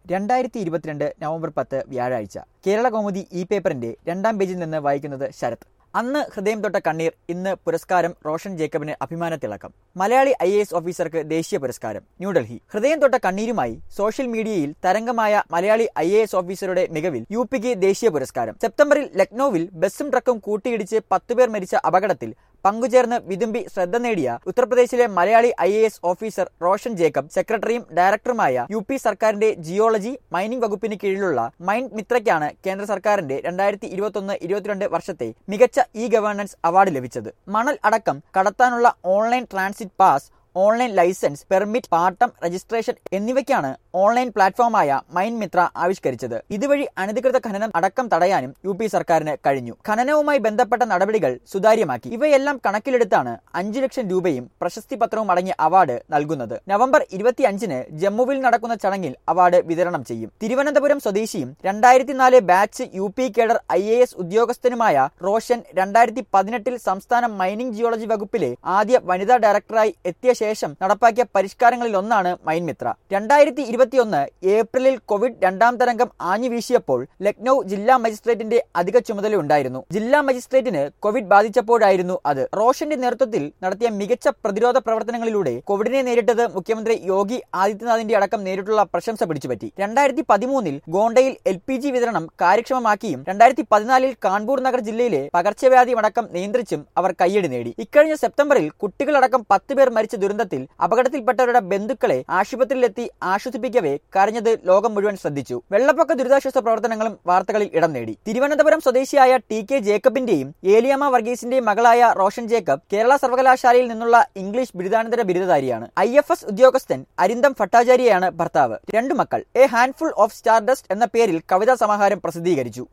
രണ്ടായിരത്തി ഇരുപത്തിരണ്ട് നവംബർ പത്ത് വ്യാഴാഴ്ച കേരള കൗമുദി ഇ പേപ്പറിന്റെ രണ്ടാം പേജിൽ നിന്ന് വായിക്കുന്നത് ശരത് അന്ന് ഹൃദയം തൊട്ട കണ്ണീർ ഇന്ന് പുരസ്കാരം റോഷൻ ജേക്കബിന് അഭിമാനത്തിളക്കം മലയാളി ഐ എസ് ഓഫീസർക്ക് ദേശീയ പുരസ്കാരം ന്യൂഡൽഹി ഹൃദയം തൊട്ട കണ്ണീരുമായി സോഷ്യൽ മീഡിയയിൽ തരംഗമായ മലയാളി ഐ എസ് ഓഫീസറുടെ മികവിൽ യു പിക്ക് ദേശീയ പുരസ്കാരം സെപ്റ്റംബറിൽ ലക്നൌവിൽ ബസ്സും ട്രക്കും കൂട്ടിയിടിച്ച് പത്തുപേർ മരിച്ച അപകടത്തിൽ പങ്കുചേർന്ന് വിതുമ്പി ശ്രദ്ധ നേടിയ ഉത്തർപ്രദേശിലെ Malayali I A S officer Roshan Jacob സെക്രട്ടറിയും ഡയറക്ടറുമായ യു പി സർക്കാരിന്റെ ജിയോളജി മൈനിംഗ് വകുപ്പിന് കീഴിലുള്ള മൈൻഡ് മിത്രയ്ക്കാണ് കേന്ദ്ര സർക്കാരിന്റെ രണ്ടായിരത്തി ഇരുപത്തൊന്ന് ഇരുപത്തിരണ്ട് വർഷത്തെ മികച്ച ഇ ഗവേണൻസ് അവാർഡ് ലഭിച്ചത് മണൽ അടക്കം കടത്താനുള്ള online transit pass online license permit പാട്ടം രജിസ്ട്രേഷൻ എന്നിവയ്ക്കാണ് ഓൺലൈൻ പ്ലാറ്റ്ഫോമായ മൈൻ മിത്ര ആവിഷ്കരിച്ചത് ഇതുവഴി അനധികൃത ഖനനം അടക്കം തടയാനും യു പി സർക്കാരിന് കഴിഞ്ഞു ഖനനവുമായി ബന്ധപ്പെട്ട നടപടികൾ സുതാര്യമാക്കി ഇവയെല്ലാം കണക്കിലെടുത്താണ് അഞ്ചു ലക്ഷം രൂപയും പ്രശസ്തി പത്രവും അടങ്ങിയ അവാർഡ് നൽകുന്നത് നവംബർ ഇരുപത്തിയഞ്ചിന് ജമ്മുവിൽ നടക്കുന്ന ചടങ്ങിൽ അവാർഡ് വിതരണം ചെയ്യും തിരുവനന്തപുരം സ്വദേശിയും രണ്ടായിരത്തി batch U P cadre I A S ഉദ്യോഗസ്ഥനുമായ റോഷൻ രണ്ടായിരത്തി പതിനെട്ടിൽ സംസ്ഥാന മൈനിംഗ് ജിയോളജി വകുപ്പിലെ ആദ്യ വനിതാ ഡയറക്ടറായി എത്തിയ ശേഷം നടപ്പാക്കിയ പരിഷ്കാരങ്ങളിൽ ഒന്നാണ് മൈൻ മിത്ര രണ്ടായിരത്തി ഇരുപത്തിയൊന്ന് ഏപ്രിലിൽ കോവിഡ് രണ്ടാം തരംഗം ആഞ്ഞു വീശിയപ്പോൾ ലക്നൌ ജില്ലാ മജിസ്ട്രേറ്റിന്റെ അധിക ചുമതലയുണ്ടായിരുന്നു ജില്ലാ മജിസ്ട്രേറ്റിന് കോവിഡ് ബാധിച്ചപ്പോഴായിരുന്നു അത് റോഷന്റെ നേതൃത്വത്തിൽ നടത്തിയ മികച്ച പ്രതിരോധ പ്രവർത്തനങ്ങളിലൂടെ കോവിഡിനെ നേരിട്ടത് മുഖ്യമന്ത്രി യോഗി ആദിത്യനാഥിന്റെ അടക്കം നേരിട്ടുള്ള പ്രശംസ പിടിച്ചുപറ്റി രണ്ടായിരത്തി പതിമൂന്നിൽ ഗോണ്ടയിൽ എൽ പി ജി വിതരണം കാര്യക്ഷമമാക്കിയും രണ്ടായിരത്തി പതിനാലിൽ കാൺപൂർ നഗർ ജില്ലയിലെ പകർച്ചവ്യാധി അടക്കം നിയന്ത്രിച്ചും അവർ കയ്യടി നേടി ഇക്കഴിഞ്ഞ സെപ്റ്റംബറിൽ കുട്ടികളടക്കം പത്ത് പേർ മരിച്ച ദുരന്തത്തിൽ അപകടത്തിൽപ്പെട്ടവരുടെ ബന്ധുക്കളെ ആശുപത്രിയിലെത്തി ആശ്വസിപ്പിക്കവേ കരഞ്ഞത് ലോകം മുഴുവൻ ശ്രദ്ധിച്ചു വെള്ളപ്പൊക്ക ദുരിതാശ്വാസ പ്രവർത്തനങ്ങളും വാർത്തകളിൽ ഇടം നേടി തിരുവനന്തപുരം സ്വദേശിയായ ടി കെ ജേക്കബിന്റെയും ഏലിയമ്മ വർഗീസിന്റെയും മകളായ റോഷൻ ജേക്കബ് കേരള സർവകലാശാലയിൽ നിന്നുള്ള ഇംഗ്ലീഷ് ബിരുദാനന്തര ബിരുദധാരിയാണ് ഐ എഫ് എസ് ഉദ്യോഗസ്ഥൻ അരിന്തം ഭട്ടാചാര്യയാണ് ഭർത്താവ് രണ്ടു മക്കൾ എ ഹാൻഡ്ഫുൾ ഓഫ് സ്റ്റാർഡസ്റ്റ് എന്ന പേരിൽ കവിതാ സമാഹാരം പ്രസിദ്ധീകരിച്ചു